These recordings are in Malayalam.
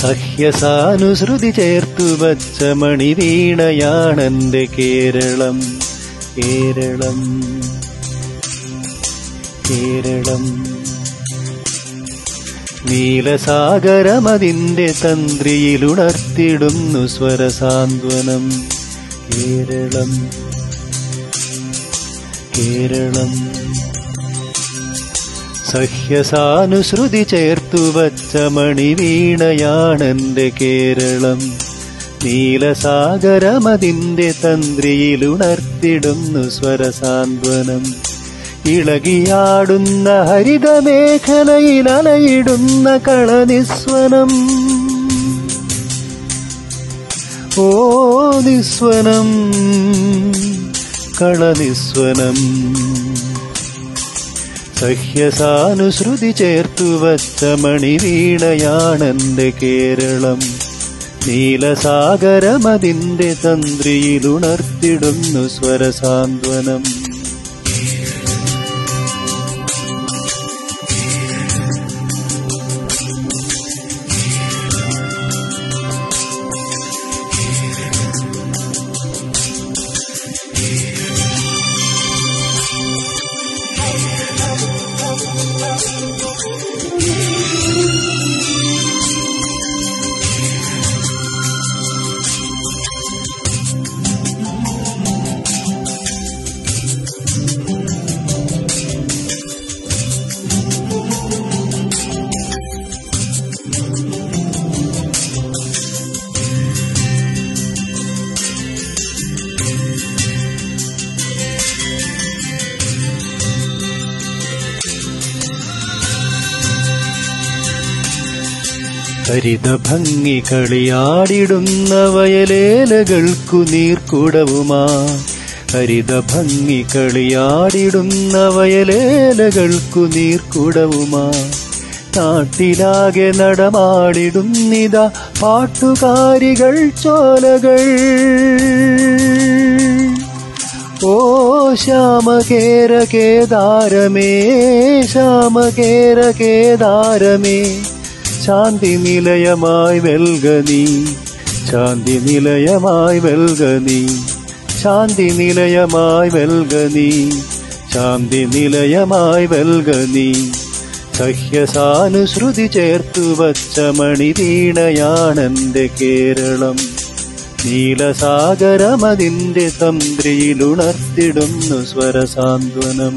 സഹ്യസാനുശ്രുതി ചേർത്തു വച്ച മണിവീണയാണെന്റെ കേരളം കേരളം കേരളം നീലസാഗരമതിന്റെ തന്ത്രിയിലുണർത്തിടുന്നു സ്വരസാന്ത്വനം കേരളം കേരളം സഹ്യസാനുശ്രുതി ചേർത്തു വച്ച മണിവീണയാണെന്റെ കേരളം നീലസാഗരമതിന്റെ തന്ത്രിയിലുണർത്തിടുന്നു സ്വരസാന്ത്വനം ഇളകിയാടുന്ന ഹരിതമേഖലയിൽ അലയിടുന്ന കളനിസ്വനം ഓ നിസ്വനം കളനിസ്വനം സഹ്യസാനുശ്രുതി ചേർത്തു വച്ച മണിവീണയാണെന്റെ കേരളം നീലസാഗരമതിന്റെ തന്ത്രിയിലുണർത്തിടുന്നു സ്വരസാന്ത്വനം ഹരിത ഭംഗി കളിയാടിടുന്ന വയലേലകൾക്കു നീർക്കുടവുമാ ഹരിത ഭംഗി കളിയാടിടുന്ന വയലേലകൾക്കു നീർക്കുടവുമാ നാട്ടിലാകെ നടമാടിടുന്നിത പാട്ടുകാരികൾ ചോലകൾ ഓ ശ്യാമകേര കേദാരമേ ശ്യാമകേര കേദാരമേ ശാന്തി നിലയമായി വെൽഗനി ശാന്തി നിലയമായി വെൽഗനി ശാന്തി നിലയമായി വെൽഗനി ശാന്തി നിലയമായി വെൽഗനി സഹ്യസാനുശ്രുതി ചേർത്തു വച്ച മണിവീണയാണെന്റെ കേരളം നീലസാഗരമതിന്റെ തന്ത്രിയിലുണർത്തിടുന്നു സ്വരസാന്ത്വനം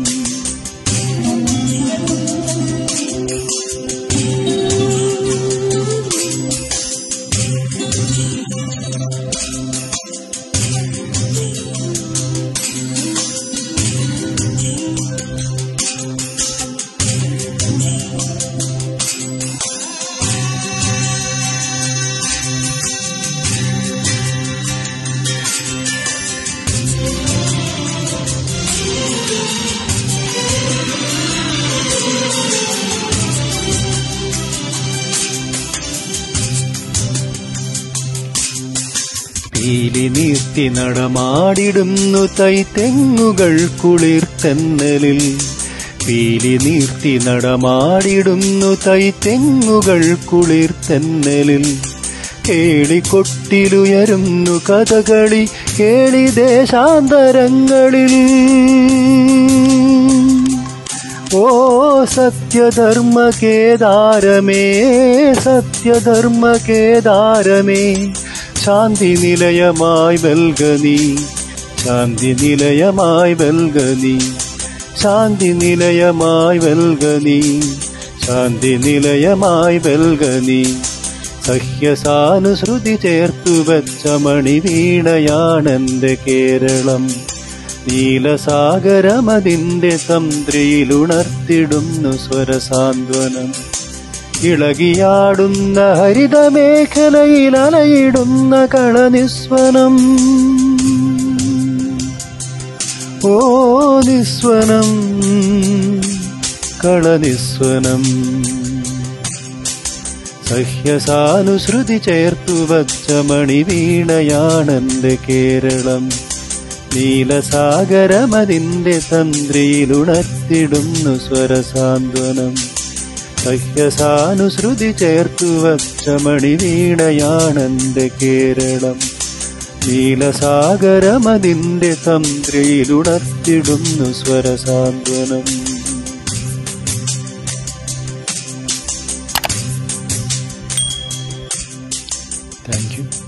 പീലി നീർത്തി നടമാടിടുന്നു തൈത്തെങ്ങുകൾ കുളിർത്തന്നലിൽ പീലി നീർത്തി നടമാടിടുന്നു തൈത്തെങ്ങുകൾ കുളിർത്തന്നലിൽ കേളിക്കൊട്ടിലുയരുന്നു കഥകളി കേളി ദേശാന്തരങ്ങളിൽ ഓ സത്യധർമ്മ കേദാരമേ സത്യധർമ്മ കേദാരമേ ശാന്തി നിലയമായി വെൽഗനി ശാന്തി നിലയമായി വെൽഗനി ശാന്തി നിലയമായി വെൽഗനി ശാന്തി നിലയമായി വെൽഗനി സഹ്യസാനുശ്രുതി ചേർത്തു വച്ച മണിവീണയാണെന്റെ കേരളം നീലസാഗരമതിന്റെ തന്ത്രിയിലുണർത്തിടുന്നു സ്വരസാന്ത്വനം ഇളകിയാടുന്ന ഹരിതമേഖലയിൽ അലയിടുന്ന കളനിസ്വനം ഓ നിസ്വനം കളനിസ്വനം സഹ്യസാനുശ്രുതി ചേർത്തു വച്ച മണിവീണയാണെന്റെ കേരളം നീലസാഗരമതിന്റെ തന്ത്രിയിലുണർത്തിടുന്നു സ്വരസാന്ത്വനം സഹ്യസാനുശ്രുതി ചേർത്തു വച്ച മണിവീണയാണെന്റെ കേരളം നീലസാഗരമതിന്റെ തന്ത്രിയിലുണർത്തിടുന്നു സ്വരസാന്ത്വനം താങ്ക് യു